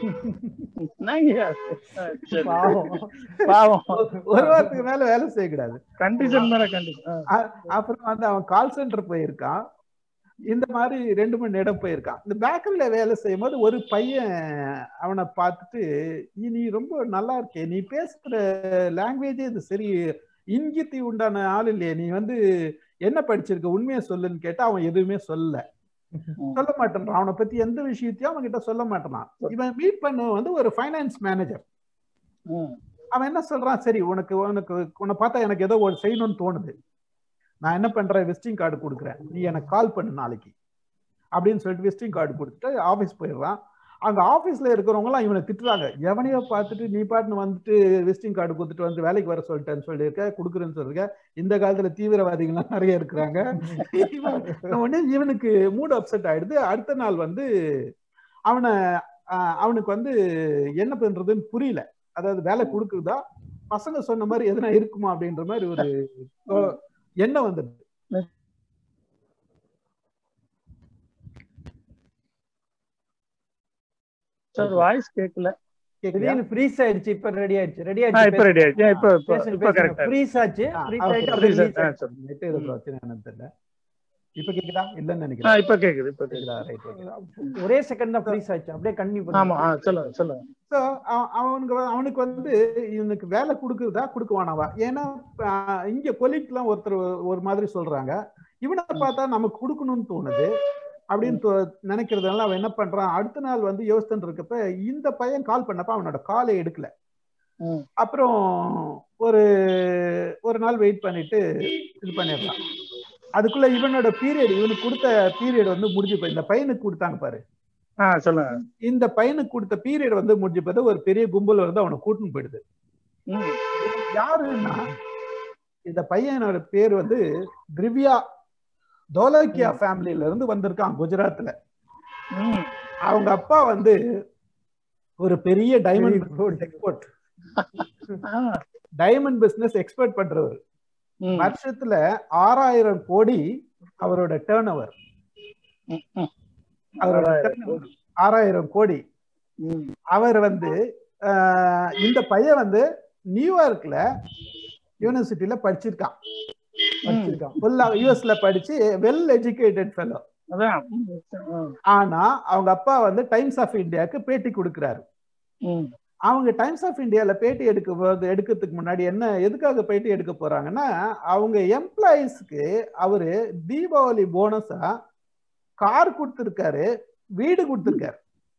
ஒரு வாரத்துக்கு மேல வேலை செய்யக்கூடாது அப்புறம் வந்து அவன் கால் சென்டர் போயிருக்கான் இந்த மாதிரி ரெண்டு மணி நேரம் போயிருக்கான் இந்த பேக்கரியில வேலை செய்யும் போது ஒரு பையன் அவனை பார்த்துட்டு நீ ரொம்ப நல்லா இருக்கே நீ பேசுற லாங்குவேஜே இது சரி இங்கித்தி உண்டான ஆள் இல்லையே நீ வந்து என்ன படிச்சிருக்க உண்மையை சொல்லுன்னு கேட்டா அவன் எதுவுமே சொல்லல சொல்ல மாட்டேன்றான் அவனை பத்தி எந்த விஷயத்தையும் அவன் கிட்ட சொல்ல மாட்டான் இவன் மீட் பண்ண வந்து ஒரு ஃபைனான்ஸ் மேனேஜர் அவன் என்ன சொல்றான் சரி உனக்கு உனக்கு உன்னை பார்த்தா எனக்கு ஏதோ ஒரு செய்யணும்னு தோணுது நான் என்ன பண்றேன் விசிட்டிங் கார்டு கொடுக்குறேன் நீ எனக்கு கால் பண்ணு நாளைக்கு அப்படின்னு சொல்லிட்டு விசிட்டிங் கார்டு கொடுத்துட்டு ஆஃபீஸ் போயிடுறான் அங்க ஆபீஸ்ல இருக்கிறவங்க எல்லாம் இவனை திட்டுறாங்க எவனையோ பார்த்துட்டு நீ பாட்டுன்னு வந்துட்டு விசிட்டிங் கார்டு கொடுத்துட்டு வந்து வேலைக்கு வர சொல்லிட்டேன்னு சொல்லியிருக்க கொடுக்குறேன்னு சொல்லிருக்க இந்த காலத்துல தீவிரவாதிகள்லாம் நிறைய இருக்கிறாங்க உடனே இவனுக்கு மூட் அப்செட் ஆயிடுது அடுத்த நாள் வந்து அவனை அவனுக்கு வந்து என்ன பண்றதுன்னு புரியல அதாவது வேலை கொடுக்குறதா பசங்க சொன்ன மாதிரி எதனா இருக்குமா அப்படின்ற மாதிரி ஒரு எண்ணம் வந்துடுது சார் வாய்ஸ் கேட்கல திடீர்னு ஃப்ரீஸ் ஆயிடுச்சு இப்ப ரெடி ஆயிடுச்சு ரெடி ஆ இப்ப ரெடி ஆயிடுச்சு இப்ப இப்ப இப்ப கரெக்டா ஃப்ரீஸ் ஆச்சு ஃப்ரீஸ் ஆயிட்டு Freeze அப்படியே ஆ, சரி. நெட் ஏதோ பிரச்சனை என்னன்னு தெரியல இப்ப கேக்குதா இல்லன்னு ஆ நினைக்கிறேன் இப்ப கேக்குது இப்ப கேக்குது கேக்குதா ரைட் ஓகே ஒரே செகண்ட் தான் ஃப்ரீஸ் ஆச்சு அப்படியே கண்டினியூ ஆமா ஆ சொல்லுங்க சொல்லுங்க ஸோ அவனுக்கு வ- அவனுக்கு வந்து இவனுக்கு வேலை கொடுக்குறதா கொடுக்குவானவா ஏன்னா ஆஹ், இங்க கொலிக்லாம் ஒருத்தர் ஒரு மாதிரி சொல்றாங்க இவனை பார்த்தா நமக்கு கொடுக்கணும்னு தோணுது அப்படின்னு தோ- நினைக்கிறதுனால அவன் என்ன பண்றான் அடுத்த நாள் வந்து யோசிச்சுட்டு இருக்கப்ப இந்த பையன் கால் பண்ணப்ப அவனோட காலை எடுக்கல ம். அப்புறம் ஒரு ஒரு நாள் வெயிட் பண்ணிட்டு இது பண்ணிடலாம் அதுக்குள்ள இவனோட பீரியட் இவனுக்கு கொடுத்த பீரியட் வந்து முடிஞ்சு போய் இந்த பையனுக்கு கொடுத்தாங்க பாரு ஆ சொல்லுங்க இந்த பையனுக்கு கொடுத்த பீரியட் வந்து முடிஞ்சு போது ஒரு பெரிய கும்பல் வந்து அவனை கூட்டின்னு போயிடுது ம் யாருன்னா இந்த பையனோட பேர் வந்து திவ்யா தோலக்கியா ஃபேமிலியில இருந்து வந்திருக்கான் குஜராத்ல ம் அவங்க அப்பா வந்து ஒரு பெரிய diamond export ah diamond business export பண்றவர் ம் வருஷத்துல ஆறாயிரம் கோடி அவரோட டேர்ன் ஓவர் ம், ம். அவரோட turnover. ஆறாயிரம் கோடி ம் அவர் வந்து ஆஹ், இந்த பையன் வந்து நியூயார்க்ல யூனிவர்சிட்டியில படிச்சிருக்கான் படிச்சிருக்கான் ஃபுல்லா யூஎஸ்ல படிச்சு வெல் எஜுகேட்டட் ஃபெலோ அதான் ம், ம், ஆனா அவங்க அப்பா வந்து டைம்ஸ் ஆஃப் இந்தியாவுக்கு பேட்டி கொடுக்குறாரு ம் அவங்க டைம்ஸ் ஆஃப் இந்தியால பேட்டி எடுக்க போது எடுக்கிறதுக்கு முன்னாடி என்ன எதுக்காக பேட்டி எடுக்க போறாங்கன்னா அவங்க எம்ப்ளாயீஸ்க்கு அவரு தீபாவளி போனஸா கார் கொடுத்திருக்காரு வீடு கொடுத்திருக்காரு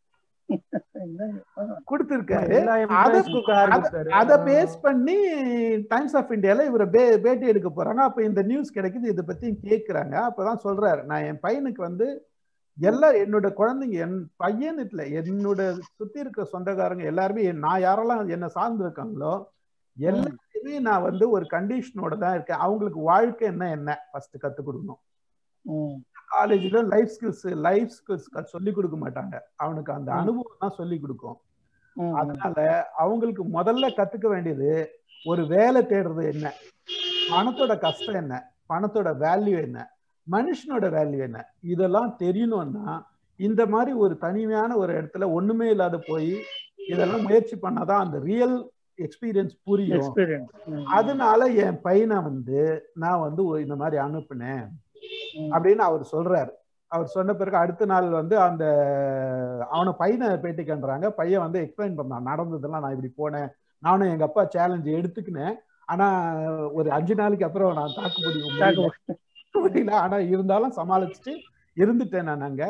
கொடுத்திருக்காரு எல்லா அத- எம்ப்ளாயிஸ்க்கும் கார் அத- கொடுத்தாரு. அத பேஸ் பண்ணி டைம்ஸ் ஆஃப் இந்தியால இவரை பே- பேட்டி எடுக்க போறாங்க அப்ப இந்த நியூஸ் கிடைக்குது இதை பத்தி கேக்குறாங்க அப்பதான் சொல்றாரு நான் என் பையனுக்கு வந்து எல்லாம் என்னோட குழந்தைங்க என் பையன் இல்ல என்னோட சுத்தி இருக்க சொந்தக்காரங்க எல்லாருமே என்- நான் யாரெல்லாம் என்ன சார்ந்து இருக்காங்களோ எல்லாருமே நான் வந்து ஒரு கண்டிஷனோட தான் இருக்கேன் அவங்களுக்கு வாழ்க்கை என்ன என்ன ஃபர்ஸ்ட் கத்து கொடுக்கணும் ம் காலேஜ்ல லைஃப் ஸ்கில்ஸ் லைஃப் ஸ்கில்ஸ் சொல்லி கொடுக்க மாட்டாங்க அவனுக்கு அந்த ம். அனுபவம் தான் சொல்லி கொடுக்கும் ம் அதனால அவங்களுக்கு முதல்ல கத்துக்க வேண்டியது ஒரு வேலை தேடுறது என்ன பணத்தோட கஷ்டம் என்ன பணத்தோட வேல்யூ என்ன மனுஷனோட வேல்யூ என்ன இதெல்லாம் தெரியணும்னா இந்த மாதிரி ஒரு தனிமையான ஒரு இடத்துல ஒண்ணுமே இல்லாத போய் இதெல்லாம் முயற்சி பண்ணாதான் அந்த ரியல் எக்ஸ்பீரியன்ஸ் புரியும் எக்ஸ்பீரியன்ஸ் அதனால என் பையனை வந்து நான் வந்து ஒரு இந்த மாதிரி அனுப்புனேன் அப்படின்னு அவர் சொல்றாரு அவர் சொன்ன பிறகு அடுத்த நாள் வந்து அந்த அவனை பையனை பேட்டி கண்டுறாங்க பையன் வந்து எக்ஸ்பிளைன் பண்ணான் நடந்ததெல்லாம் நான் இப்படி போனேன் நானும் எங்க அப்பா சேலஞ்சு எடுத்துக்கினேன் ஆனா ஒரு அஞ்சு நாளைக்கு அப்புறம் நான் தாக்கு முடியும் முடியல ஆனா இருந்தாலும் சமாளிச்சுட்டு இருந்துட்டேன் நான் அங்க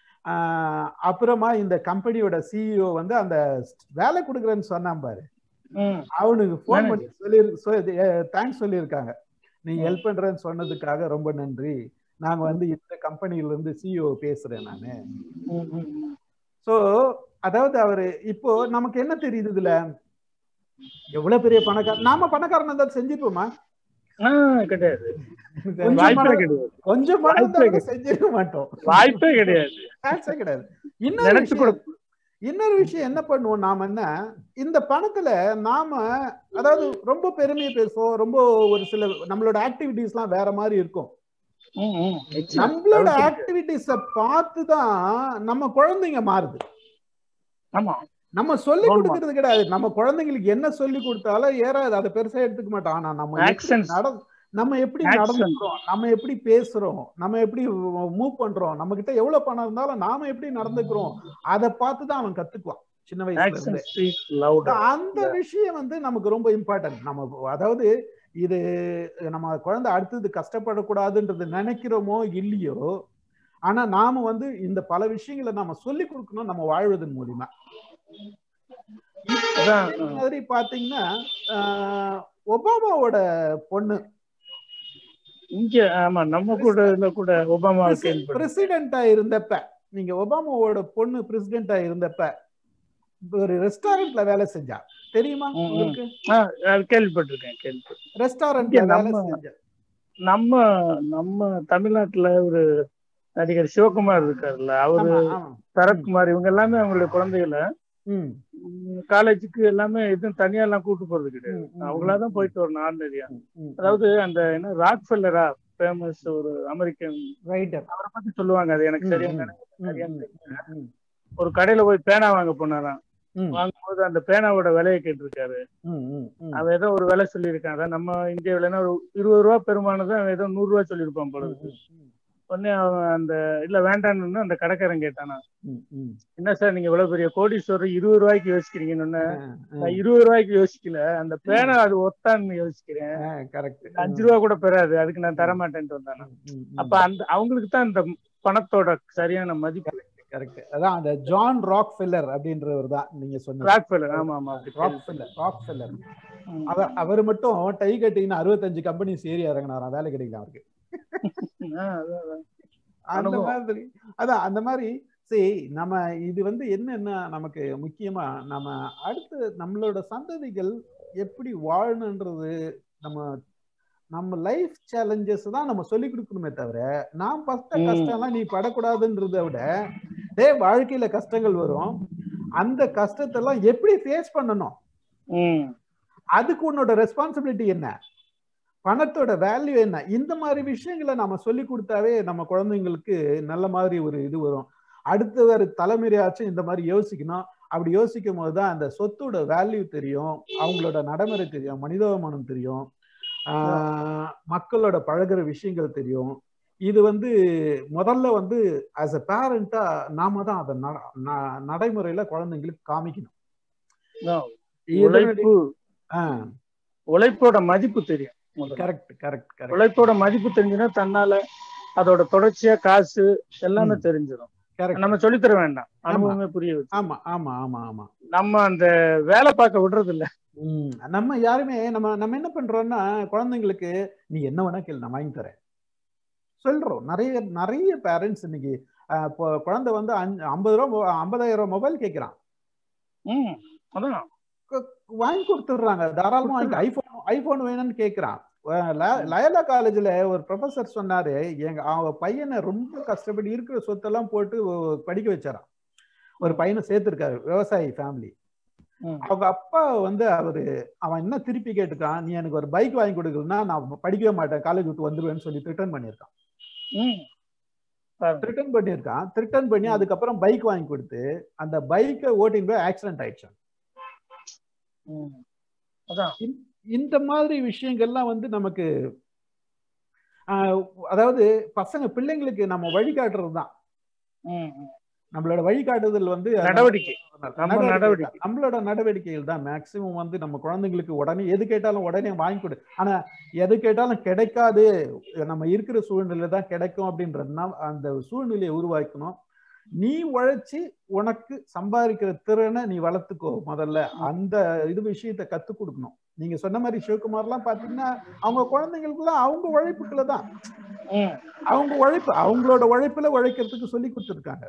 ஆஹ் அப்புறமா இந்த கம்பெனியோட சிஇஓ வந்து அந்த வேலை கொடுக்குறேன்னு சொன்னான் பாரு ம் அவனுக்கு ஃபோன் Manager. பண்ணி சொல்லி தேங்க்ஸ் சொல்லியிருக்காங்க நீ ஹெல்ப் பண்றேன்னு சொன்னதுக்காக ரொம்ப நன்றி நாங்க வந்து இந்த கம்பெனில இருந்து சிஇஓ பேசுறேன் நானு ம் ம் ம். சோ அதாவது அவரு இப்போ நமக்கு என்ன தெரியுது இதுல எவ்வளவு பெரிய பணக்கார நாம பணக்காரன் இருந்தா செஞ்சிருப்போமா ஆ, கிடையாது கொஞ்சம் வாய்ப்பே பணம் கிடையாது கொஞ்சம் பணம் இருந்தா வாய்ப்பே கூட செஞ்சிருக்க மாட்டோம் வாய்ப்பே கிடையாது சான்ஸே கிடையாது இன்னொரு நினைச்சு கூட விஷயம் இன்னொரு விஷயம் என்ன பண்ணுவோம் நாம என்ன இந்த பணத்துல நாம அதாவது ரொம்ப பெருமையை பேசுவோம் ரொம்ப ஒரு சில நம்மளோட ஆக்டிவிட்டிஸ் எல்லாம் வேற மாதிரி இருக்கும் ம், ம். நிச்சயம். நம்மளோட தவிர்க்க ஆக்டிவிட்டிஸ பார்த்து தான் நம்ம குழந்தைங்க மாறுது ஆமா நம்ம சொல்லி ஆமா. கொடுக்கறது கிடையாது நம்ம குழந்தைங்களுக்கு என்ன சொல்லி கொடுத்தாலும் ஏறாது அதை பெருசா எடுத்துக்க மாட்டோம் ஆனா நம்ம எப்படி Actions. நட நம்ம எப்படி Action. நடந்துக்கிறோம் நம்ம எப்படி பேசுறோம் நம்ம எப்படி மூவ் பண்றோம் நம்ம கிட்ட எவ்வளவு பணம் இருந்தாலும் நாம எப்படி நடந்துக்கிறோம் அதை பார்த்து தான் அவன் கத்துக்குவான் சின்ன வயசுல Action இருந்து speak louder. அந்த விஷயம் வந்து நமக்கு ரொம்ப இம்பார்ட்டன்ட் நம்ம அதாவது இது நம்ம குழந்தை அடுத்தது கஷ்டப்படக்கூடாதுன்றது நினைக்கிறோமோ இல்லையோ ஆனா நாம வந்து இந்த பல விஷயங்களை நாம சொல்லி கொடுக்கணும் நம்ம வாழ்வதன் மூலியமா அதான் அதே மாதிரி பாத்தீங்கன்னா ஆஹ், ஒபாமாவோட பொண்ணு இங்க ஆமா நம்ம கூட இதுல கூட ஒபாமா கேள்விப்பட்டேன் பிரசிடென்டா இருந்தப்ப நீங்க ஒபாமாவோட பொண்ணு பிரசிடென்டா இருந்தப்ப ஒரு ரெஸ்டாரண்ட்ல வேலை செஞ்சா தெரியுமா ம், ம். உங்களுக்கு ஆ, அது கேள்விப்பட்டிருக்கேன் கேள்விப்பட்டிருக்கேன் ரெஸ்டாரண்ட்ல இங்க வேலை நம்ம- செஞ்சா நம்ம நம்ம தமிழ்நாட்டுல ஒரு நடிகர் சிவகுமார் இருக்காருல்ல அவரு ஆமா ஆமா சரத்குமார் இவங்க எல்லாமே அவங்களுடைய குழந்தைகளை ம் காலேஜுக்கு எல்லாமே எதுவும் தனியா எல்லாம் கூட்டு போறது கிடையாது ம், ம், அவங்களாதான் போயிட்டு வரணும் ஆர்டினரியா ம், ம். அதாவது அந்த என்ன ராக் ஃபெல்லரா ஃபேமஸ் ஒரு அமெரிக்கன் ரைட்டர் அவரை பத்தி சொல்லுவாங்க அது எனக்கு சரியா ம், நினைவு ம், சரியா ம், தெரியல. ம், ஒரு கடையில போய் பேனா வாங்க போனாராம் ம், வாங்கும்போது அந்த பேனாவோட விலையை கேட்டிருக்காரு ம், ம், ம். அவன் ஏதோ ஒரு விலை சொல்லியிருக்கான் அதான் நம்ம இந்தியாவிலன்னா ஒரு இருபது ரூபா பெருமானது அவன் ஏதோ நூறு ரூபா சொல்லியிருப்பான் போல இருக்கு. உடனே அவன் அந்த இல்ல வேண்டான்னு அந்த கடைக்காரன் கேட்டானா ம், ம். என்ன சார் நீங்க இவ்வளவு பெரிய கோடீஸ்வரர் இருபது ரூபாய்க்கு யோசிக்கிறீங்கன்னு ஆ, ஆ, நான் இருபது ரூபாய்க்கு யோசிக்கல அந்த பேனா அது ஒத்தான்னு யோசிக்கிறேன் ஆ, correct. அஞ்சு ரூபா கூட பெறாது அதுக்கு நான் தர மாட்டேன்ட்டு வந்தானா ம், ம், அப்ப அந்த அவங்களுக்கு தான் இந்த பணத்தோட சரியான மதிப்பு கரெக்ட் அதான் அந்த ஜான் ராக் ஃபில்லர் அப்படின்றவர் தான் நீங்க சொன்னீங்க ராக் ஃபெல்லர் ஆமா ஆமா அப்படி ராக் ஃபில்லர் ராக் ஃபில்லர் ம். அவர் அவர் மட்டும் டை கட்டின்னு அறுபத்தஞ்சு கம்பெனிஸ் ஏறி இறங்கினாராம் வேலை கிடைக்கல அவருக்கு ஆ, அதான், அதான். அந்த அனுபவம். மாதிரி அதான் அந்த மாதிரி சரி நம்ம இது வந்து என்னன்னா நமக்கு முக்கியமா நம்ம அடுத்து நம்மளோட சந்ததிகள் எப்படி வாழணுன்றது நம்ம நம்ம லைஃப் சேலஞ்சஸ் தான் நம்ம சொல்லி கொடுக்கணுமே தவிர நான் பட்ட ம். கஷ்டம்லாம் நீ படக்கூடாதுன்றதை விட டே வாழ்க்கையில கஷ்டங்கள் வரும் அந்த கஷ்டத்தெல்லாம் எப்படி ஃபேஸ் பண்ணணும் ம் அதுக்கு உன்னோட ரெஸ்பான்சிபிலிட்டி என்ன பணத்தோட வேல்யூ என்ன இந்த மாதிரி விஷயங்களை நம்ம சொல்லி கொடுத்தாவே நம்ம குழந்தைங்களுக்கு நல்ல மாதிரி ஒரு இது வரும் அடுத்த வர தலைமுறையாச்சும் இந்த மாதிரி யோசிக்கணும் அப்படி யோசிக்கும் போது தான் அந்த சொத்தோட வேல்யூ தெரியும் அவங்களோட நடைமுறை தெரியும் மனிதாபிமானம் தெரியும் ஆஹ் மக்களோட பழகுற விஷயங்கள் தெரியும் இது வந்து முதல்ல வந்து ஆஸ் அ பேரண்டா நாம தான் அதை ந- ந- நடைமுறையில குழந்தைங்களுக்கு காமிக்கணும் அதான். இதனுடைய- உழைப்பு ஆஹ் உழைப்போட மதிப்பு தெரியும் முதல்ல. கரெக்ட் கரெக்ட் கரெக்ட் உழைப்போட மதிப்பு தெரிஞ்சுன்னா தன்னால அதோட தொடர்ச்சியா காசு எல்லாமே ம். தெரிஞ்சிடும் கரெக்ட் நம்ம சொல்லித் தர வேண்டாம் அனுபவமே புரிய வச்சு ஆமா ஆமா ஆமா ஆமா நம்ம அந்த வேலை பார்க்க விடுறது இல்ல ம் நம்ம யாருமே நம்ம நம்ம என்ன பண்றோம்னா குழந்தைங்களுக்கு நீ என்ன வேணா கேளு நான் வாங்கி தரேன் சொல்றோம் நிறைய நிறைய பேரண்ட்ஸ் இன்னைக்கு அஹ், இப்போ குழந்தை வந்து அஞ்சு ஐம்பது ரூபா மொ- ஐம்பதாயிரம் ரூபாய் மொபைல் கேட்கறான் ம் அதான் வாங்கி கொடுத்துடுறாங்க தாராளமா வாங்கி ஐபோன் ஐபோன் வேணும்னு கேட்கறான் அஹ் ல- லயோலா காலேஜ்ல ஒரு ப்ரொஃபசர் சொன்னாரு எங்க அவ பையனை ரொம்ப கஷ்டப்பட்டு இருக்கிற சொத்தெல்லாம் போட்டு ஒ- படிக்க வச்சாராம் ஒரு பையனை சேர்த்திருக்காரு விவசாயி ஃபேமிலி ம். அவங்க அப்பா வந்து அவரு அவன் என்ன திருப்பி கேட்டுக்கான் நீ எனக்கு ஒரு பைக் வாங்கி கொடுக்கலன்னா நான் படிக்கவே மாட்டேன் காலேஜ் விட்டு வந்துருவேன்னு சொல்லி ரிட்டர்ன் பண்ணியிருக்கான் ம் பாருங்க. ரிட்டர்ன் பண்ணியிருக்கான் ரிட்டர்ன் பண்ணி அதுக்கப்புறம் பைக் வாங்கி கொடுத்து அந்த பைக்கை ஓட்டின்னு போய் ஆக்சிடென்ட் ஆயிடுச்சு ம். அதான் இந்த மாதிரி விஷயங்கள்லாம் வந்து நமக்கு ஆஹ், அதாவது பசங்க பிள்ளைங்களுக்கு நம்ம வழிகாட்டுறது தான் ம், ம். நம்மளோட வழிகாட்டுதல் வந்து நடவடிக்கை நம்ம நடவடிக்கை நடவடிக்கை. தான். நம்மளோட நடவடிக்கைகள் தான் மேக்சிமம் வந்து நம்ம குழந்தைங்களுக்கு உடனே எது கேட்டாலும் உடனே வாங்கி கொடு ஆனா எது கேட்டாலும் கிடைக்காது நம்ம இருக்கிற சூழ்நிலை தான் கிடைக்கும் அப்படின்றதுனா அந்த சூழ்நிலையை உருவாக்கணும் நீ உழைச்சி உனக்கு சம்பாதிக்கிற திறனை நீ வளர்த்துக்கோ முதல்ல அந்த இது விஷயத்த கத்து கொடுக்கணும் நீங்க சொன்ன மாதிரி சிவகுமார்லாம் பாத்தீங்கன்னா அவங்க குழந்தைங்களுக்குலாம் அவங்க உழைப்புக்குள்ள தான் ம். அவங்க உழைப்பு அவங்களோட உழைப்புல உழைக்கிறதுக்கு சொல்லி கொடுத்துருக்காங்க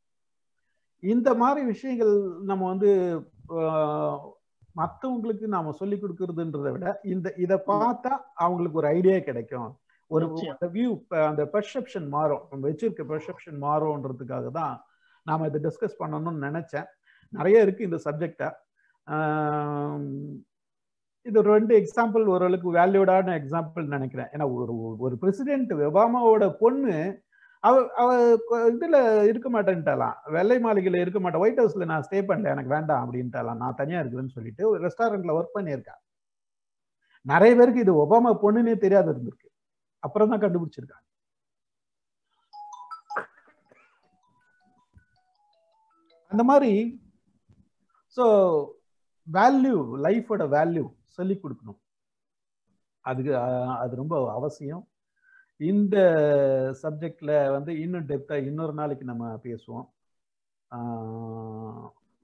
இந்த மாதிரி விஷயங்கள் நம்ம வந்து ஆஹ், மத்தவங்களுக்கு நாம சொல்லி கொடுக்கறதுன்றதை விட இந்த இத பார்த்தா அவங்களுக்கு ஒரு ஐடியா கிடைக்கும் ஒரு நிச்சயம். வியூ அந்த பெர்செப்ஷன் மாறும் நம்ம வச்சிருக்க பெர்செப்ஷன் மாறும்ன்றதுக்காக தான் நாம இதை டிஸ்கஸ் பண்ணணும்னு நினைச்சேன் நிறைய இருக்கு இந்த சப்ஜெக்டை இது ஒரு ரெண்டு எக்ஸாம்பிள் ஓரளவுக்கு வேல்யூடான எக்ஸாம்பிள் நினைக்கிறேன் ஏன்னா ஒரு ஒரு பிரசிடென்ட் ஒபாமாவோட பொண்ணு அவ அவ கொ- இதுல இருக்க மாட்டேன்ட்டாலாம் வெள்ளை மாளிகையில இருக்க மாட்டேன் ஒயிட் ஹவுஸ்ல நான் ஸ்டே பண்ணல எனக்கு வேண்டாம் அப்படின்ட்டாலாம் நான் தனியா இருக்கிறேன்னு சொல்லிட்டு ஒரு ரெஸ்டாரண்ட்ல ஒர்க் பண்ணியிருக்கேன் நிறைய பேருக்கு இது ஒபாமா பொண்ணுன்னே தெரியாத இருந்திருக்கு அப்புறம் தான் கண்டுபிடிச்சிருக்காங்க அந்த மாதிரி ஸோ வேல்யூ லைஃபோட வேல்யூ சொல்லி கொடுக்கணும் அதுக்கு அஹ், அது ரொம்ப அவசியம் இந்த சப்ஜெக்ட்ல வந்து இன்னும் டெப்தா இன்னொரு நாளைக்கு நம்ம பேசுவோம் ஆஹ்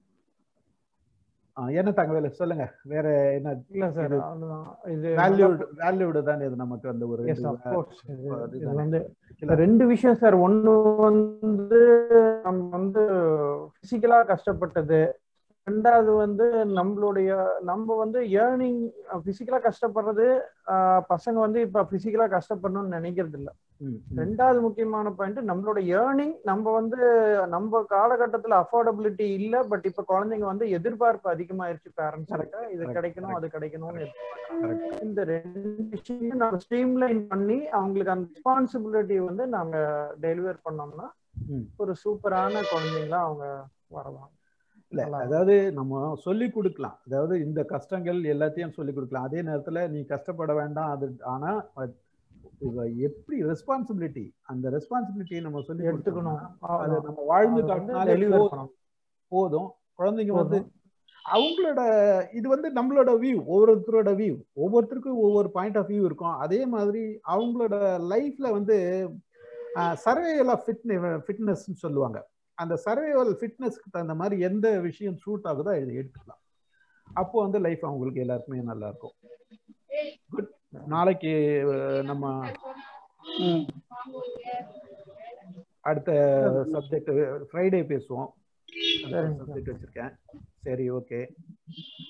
ஆஹ் என்ன தங்கவேல சொல்லுங்க வேற என்ன இல்ல சார் இது அவ்வளவுதான் இது வேல்யூடு வேல்யூடு தான் இது நமக்கு அந்த ஒரு எஸ் இது ஆஃப் கோர்ஸ் இது அதுதானே. இது வந்து இல்ல. ரெண்டு விஷயம் சார் ஒண்ணு வந்து நம்ம வந்து பிசிக்கலா கஷ்டப்பட்டது ரெண்டாவது வந்து நம்மளுடைய நம்ம வந்து ஏர்னிங் பிசிக்கலா கஷ்டப்படுறது ஆஹ், பசங்க வந்து இப்ப பிசிக்கலா கஷ்டப்படணும்னு நினைக்கிறது இல்ல ம், ம். ரெண்டாவது முக்கியமான பாயிண்ட் நம்மளோட ஏர்னிங் நம்ம வந்து நம்ம காலகட்டத்துல அஃபோர்டபிலிட்டி இல்ல பட் இப்ப குழந்தைங்க வந்து எதிர்பார்ப்பு அதிகமாயிருச்சு பேரண்ட்ஸ் கிட்ட இது correct, கிடைக்கணும் correct. அது கிடைக்கணும்னு எதிர்பார்க்கறாங்க. Correct. இந்த ரெண்டு விஷயத்தையும் நம்ம ஸ்ட்ரீம்லைன் பண்ணி அவங்களுக்கு அந்த ரெஸ்பான்சிபிலிட்டி வந்து நாங்க டெலிவர் பண்ணோம்னா ம். ஒரு சூப்பரான குழந்தைங்களா அவங்க வரலாம் இல்ல நல்லா அதாவது நம்ம சொல்லி கொடுக்கலாம் அதாவது இந்த கஷ்டங்கள் எல்லாத்தையும் சொல்லி கொடுக்கலாம் அதே நேரத்துல நீ கஷ்டப்பட வேண்டாம் அது ஆனா அது- இவ எப்படி ரெஸ்பான்சிபிலிட்டி அந்த ரெஸ்பான்சிபிலிட்டியை நம்ம சொல்லி எடுத்துக்கணும் கொடுத்தோம்னா, அது நம்ம வாழ்ந்து காட்டினாலே டெலிவர் போதும். பண்ணணும் போதும் குழந்தைங்க வந்து போதும். அவங்களோட இது வந்து நம்மளோட வியூ ஒவ்வொருத்தரோட வியூ ஒவ்வொருத்தருக்கும் ஒவ்வொரு பாயிண்ட் ஆஃப் வியூ இருக்கும் அதே மாதிரி அவங்களோட லைஃப்ல வந்து சர்வைவல் ஆஃப் ஃபிட் ஃபிட்னஸ்ன்னு சொல்லுவாங்க அந்த சர்வைவல் ஃபிட்னஸ்க்கு தகுந்த மாதிரி எந்த விஷயம் சூட் ஆகுதோ அதை எடுத்துக்கலாம் அப்போ வந்து லைஃப் அவங்களுக்கு எல்லாருக்குமே நல்லா இருக்கும் குட் நாளைக்கு நம்ம அடுத்த சப்ஜெக்ட் ஃப்ரைடே பேசுவோம் சப்ஜெக்ட் வச்சிருக்கேன் சரி ஓகே